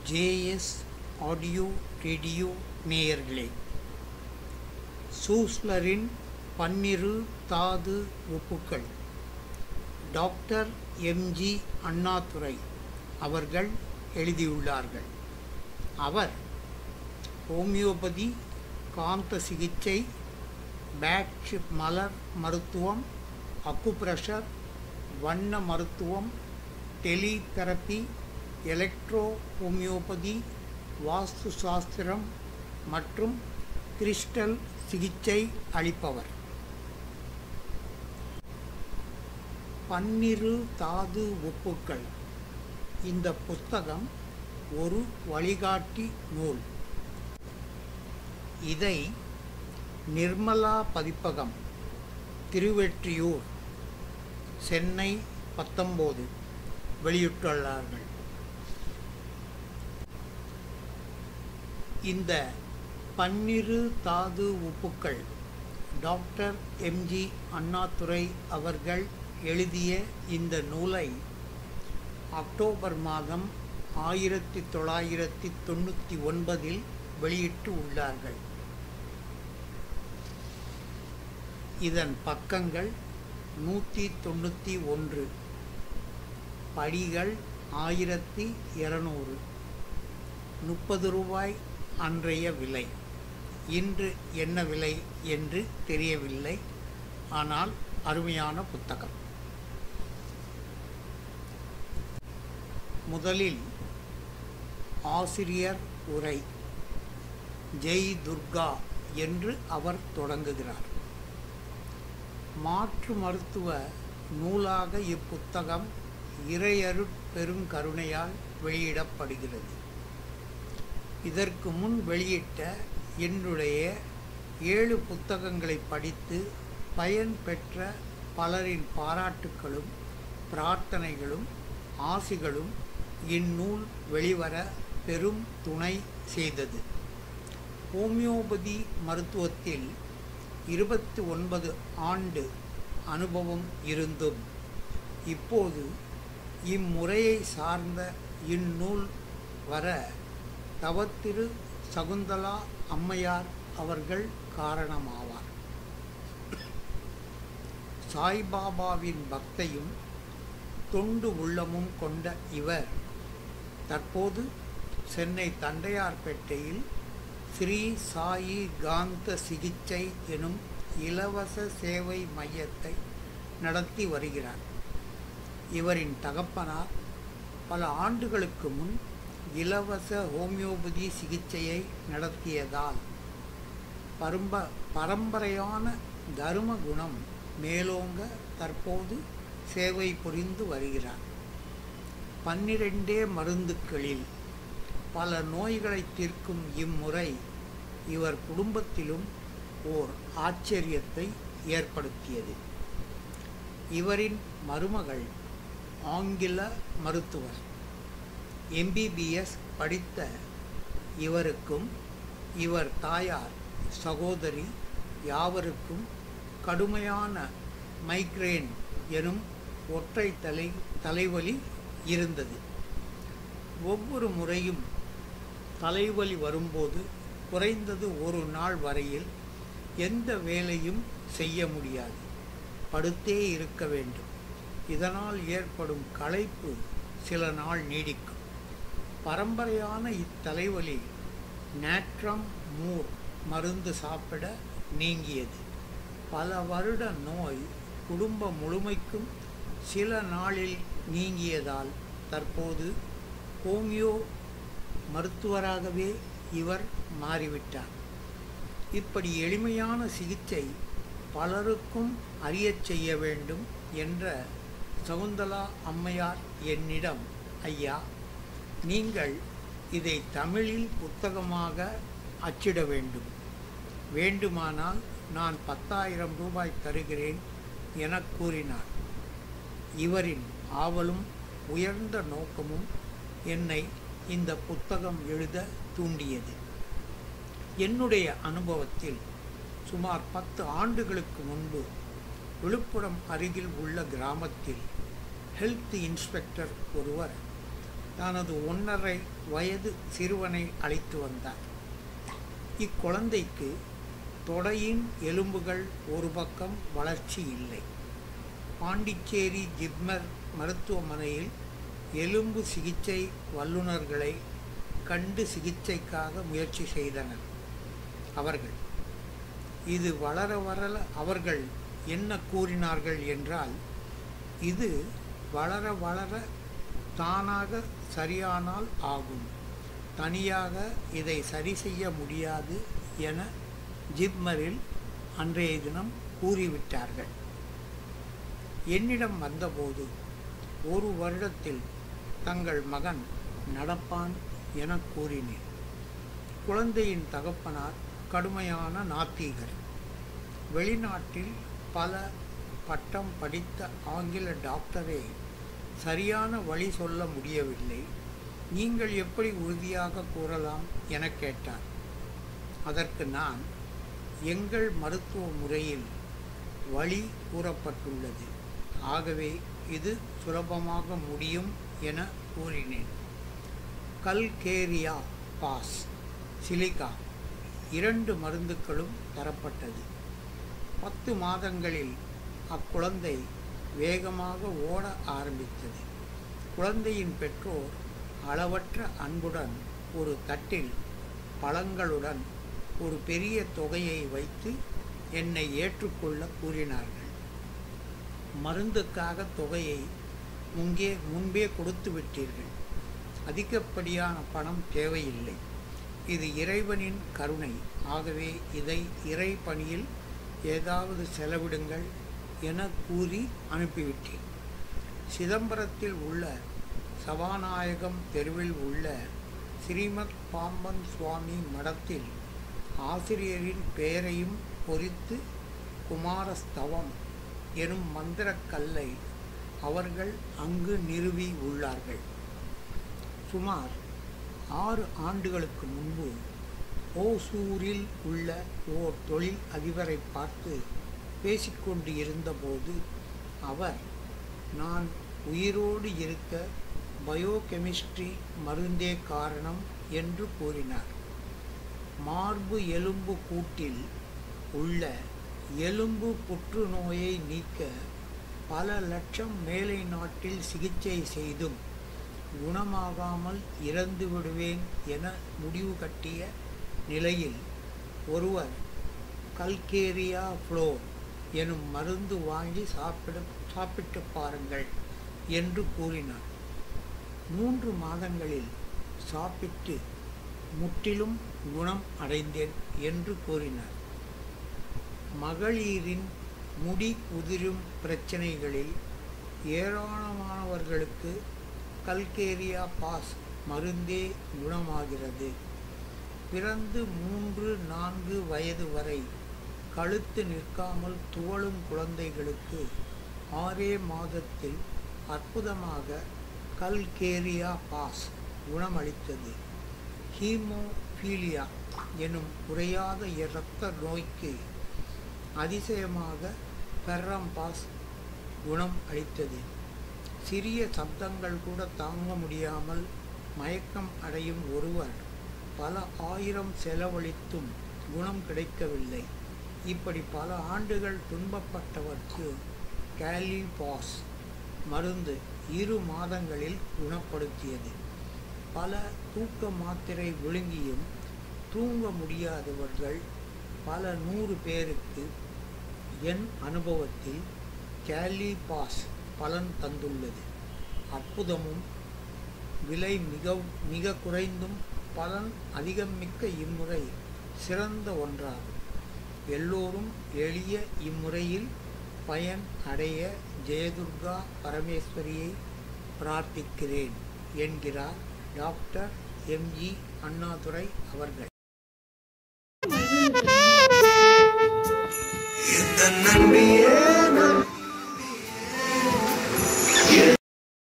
JS audio radio நேயர்களே சூஸ்லரின் பன்னிரு தாது உப்புக்கள் டாக்டர் எம்ஜி அண்ணாதுரை அவர்கள் எழுதியுள்ளார்கள் அவர் ஹோமியோபதி காந்த சிகிச்சை பேட்ச் மலர் மருத்துவம் அக்குப்ரெஷர் வண்ண மருத்துவம் டெலிதெரப்பி எலக்ட்ரோ ஹோமியோபதி வாஸ்து சாஸ்திரம் மற்றும் கிறிஸ்டல் சிகிச்சை அளிப்பவர் பன்னிரு தாது உப்புக்கள் இந்த புத்தகம் ஒரு வழிகாட்டி நூல் இதை நிர்மலா பதிப்பகம் திருவெற்றியூர் சென்னை பத்தொம்போது வெளியிட்டுள்ளார்கள் இந்த பன்னிரு தாது உப்புக்கள் டாக்டர் எம்ஜி அண்ணாதுரை அவர்கள் எழுதிய இந்த நூலை அக்டோபர் மாதம் ஆயிரத்தி தொள்ளாயிரத்தி தொண்ணூற்றி ஒன்பதில் வெளியிட்டு உள்ளார்கள் இதன் பக்கங்கள் நூற்றி தொண்ணூற்றி ஒன்று படிகள் ஆயிரத்தி இரநூறு முப்பது ரூபாய் அன்றைய விலை இன்று என்ன விலை என்று தெரியவில்லை ஆனால் அருமையான புத்தகம் முதலில் ஆசிரியர் உரை ஜெய் துர்கா என்று அவர் தொடங்குகிறார் மாற்று மருத்துவ நூலாக இப்புத்தகம் இறையருட் பெருங்கருணையால் வெளியிடப்படுகிறது இதற்கு முன் வெளியிட்ட என்னுடைய ஏழு புத்தகங்களை படித்து பயன் பெற்ற பலரின் பாராட்டுக்களும் பிரார்த்தனைகளும் ஆசிகளும் இந்நூல் வெளிவர பெரும் துணை செய்தது ஹோமியோபதி மருத்துவத்தில் இருபத்தி ஒன்பது ஆண்டு அனுபவம் இருந்தும் இப்போது இம்முறையை சார்ந்த இந்நூல் வர தவத்திரு சகுந்தலா அம்மையார் அவர்கள் காரணமாவார் சாய்பாபாவின் பக்தையும் தொண்டு உள்ளமும் கொண்ட இவர் தற்போது சென்னை தண்டையார்பேட்டையில் ஸ்ரீ சாயி காந்த சிகிச்சை எனும் இலவச சேவை மையத்தை நடத்தி வருகிறார் இவரின் தகப்பனார் பல ஆண்டுகளுக்கு முன் இலவச ஹோமியோபதி சிகிச்சையை நடத்தியதால் பரம்ப பரம்பரையான தரும குணம் மேலோங்க தற்போது சேவை புரிந்து வருகிறார் பன்னிரெண்டே மருந்துக்களில் பல நோய்களை தீர்க்கும் இம்முறை இவர் குடும்பத்திலும் ஓர் ஆச்சரியத்தை ஏற்படுத்தியது இவரின் மருமகள் ஆங்கில மருத்துவர் எம்பிபிஎஸ் படித்த இவருக்கும் இவர் தாயார் சகோதரி யாவருக்கும் கடுமையான மைக்ரேன் எனும் ஒற்றை தலை தலைவலி இருந்தது ஒவ்வொரு முறையும் தலைவலி வரும்போது குறைந்தது ஒரு நாள் வரையில் எந்த வேலையும் செய்ய முடியாது படுத்தே இருக்க வேண்டும் இதனால் ஏற்படும் களைப்பு சில நாள் நீடிக்கும் பரம்பரையான இத்தலைவலி நேட்ரம் மூர் மருந்து சாப்பிட நீங்கியது பல வருட நோய் குடும்பம் முழுமைக்கும் சில நாளில் நீங்கியதால் தற்போது ஹோமியோ மருத்துவராகவே இவர் மாறிவிட்டார் இப்படி எளிமையான சிகிச்சை பலருக்கும் அறியச் செய்ய வேண்டும் என்ற சகுந்தலா அம்மையார் என்னிடம் ஐயா நீங்கள் இதை தமிழில் புத்தகமாக அச்சிட வேண்டும் வேண்டுமானால் நான் பத்தாயிரம் ரூபாய் தருகிறேன் என கூறினார் இவரின் ஆவலும் உயர்ந்த நோக்கமும் என்னை இந்த புத்தகம் எழுத தூண்டியது என்னுடைய அனுபவத்தில் சுமார் பத்து ஆண்டுகளுக்கு முன்பு விழுப்புரம் அருகில் உள்ள கிராமத்தில் ஹெல்த் இன்ஸ்பெக்டர் ஒருவர் தனது ஒன்றரை வயது சிறுவனை அழைத்து வந்தார் இக்குழந்தைக்கு தொடையின் எலும்புகள் ஒரு பக்கம் வளர்ச்சி இல்லை பாண்டிச்சேரி ஜிப்மர் மருத்துவமனையில் எலும்பு சிகிச்சை வல்லுநர்களை கண்டு சிகிச்சைக்காக முயற்சி செய்தனர் அவர்கள் இது வளர வளர அவர்கள் என்ன கூறினார்கள் என்றால் இது வளர வளர தானாக சரியானால் ஆகும் தனியாக இதை சரி செய்ய முடியாது என ஜிப்மரில் அன்றைய தினம் கூறிவிட்டார்கள் என்னிடம் வந்தபோது ஒரு வருடத்தில் தங்கள் மகன் நடப்பான் என கூறினேன் குழந்தையின் தகப்பனார் கடுமையான நாத்திகர் வெளிநாட்டில் பல பட்டம் படித்த ஆங்கில டாக்டரே சரியான வழி சொல்ல முடியவில்லை நீங்கள் எப்படி உறுதியாக கூறலாம் என கேட்டார் அதற்கு நான் எங்கள் மருத்துவ முறையில் வழி கூறப்பட்டுள்ளது ஆகவே இது சுலபமாக முடியும் என கூறினேன் கல்கேரியா பாஸ் சிலிகா இரண்டு மருந்துகளும் தரப்பட்டது பத்து மாதங்களில் அக்குழந்தை வேகமாக ஓட ஆரம்பித்தது குழந்தையின் பெற்றோர் அளவற்ற அன்புடன் ஒரு தட்டில் பழங்களுடன் ஒரு பெரிய தொகையை வைத்து என்னை ஏற்றுக்கொள்ள கூறினார்கள் மருந்துக்காக தொகையை முங்கே முன்பே கொடுத்து விட்டீர்கள் அதிகப்படியான பணம் தேவையில்லை இது இறைவனின் கருணை ஆகவே இதை இறை பணியில் ஏதாவது செலவிடுங்கள் என கூறி அனுப்பிவிட்டேன் சிதம்பரத்தில் உள்ள சபாநாயகம் தெருவில் உள்ள ஸ்ரீமத் பாம்பன் சுவாமி மடத்தில் ஆசிரியரின் பெயரையும் பொறித்து குமாரஸ்தவம் எனும் மந்திரக் கல்லை அவர்கள் அங்கு நிறுவி உள்ளார்கள் சுமார் ஆறு ஆண்டுகளுக்கு முன்பு ஓசூரில் உள்ள ஓர் தொழில் அதிபரை பார்த்து பேசிக்கொண்டு இருந்தபோது அவர் நான் உயிரோடு இருக்க பயோகெமிஸ்ட்ரி மருந்தே காரணம் என்று கூறினார் மார்பு எலும்பு கூட்டில் உள்ள எலும்பு புற்றுநோயை நீக்க பல லட்சம் மேலை நாட்டில் சிகிச்சை செய்தும் குணமாகாமல் இறந்து விடுவேன் என முடிவு கட்டிய நிலையில் ஒருவர் கல்கேரியா ஃப்ளோ எனும் மருந்து வாங்கி சாப்பிட சாப்பிட்டு பாருங்கள் என்று கூறினார் மூன்று மாதங்களில் சாப்பிட்டு முற்றிலும் குணம் அடைந்தேன் என்று கூறினார் மகளிரின் முடி உதிரும் பிரச்சனைகளில் ஏராளமானவர்களுக்கு கல்கேரியா பாஸ் மருந்தே குணமாகிறது பிறந்து மூன்று நான்கு வயது வரை கழுத்து நிற்காமல் துவளும் குழந்தைகளுக்கு ஆறே மாதத்தில் அற்புதமாக கல்கேரியா பாஸ் குணமளித்தது ஹீமோஃபீலியா எனும் குறையாத இரத்த நோய்க்கு அதிசயமாக பெர்ரம் பாஸ் குணம் அளித்தது சிறிய சப்தங்கள் கூட தாங்க முடியாமல் மயக்கம் அடையும் ஒருவர் பல ஆயிரம் செலவழித்தும் குணம் கிடைக்கவில்லை இப்படி பல ஆண்டுகள் துன்பப்பட்டவர்க்கு கேலி பாஸ் மருந்து இரு மாதங்களில் குணப்படுத்தியது பல தூக்க மாத்திரை விழுங்கியும் தூங்க முடியாதவர்கள் பல நூறு பேருக்கு என் அனுபவத்தில் கேலி பாஸ் பலன் தந்துள்ளது அற்புதமும் விலை மிக மிக குறைந்தும் பலன் அதிகம் மிக்க இம்முறை சிறந்த ஒன்றாகும் எல்லோரும் எளிய இம்முறையில் பயன் அடைய ஜெயதுர்கா பரமேஸ்வரியை பிரார்த்திக்கிறேன் என்கிறார் டாக்டர் எம்ஜி அண்ணாதுரை அவர்கள் இந்த நன்றியே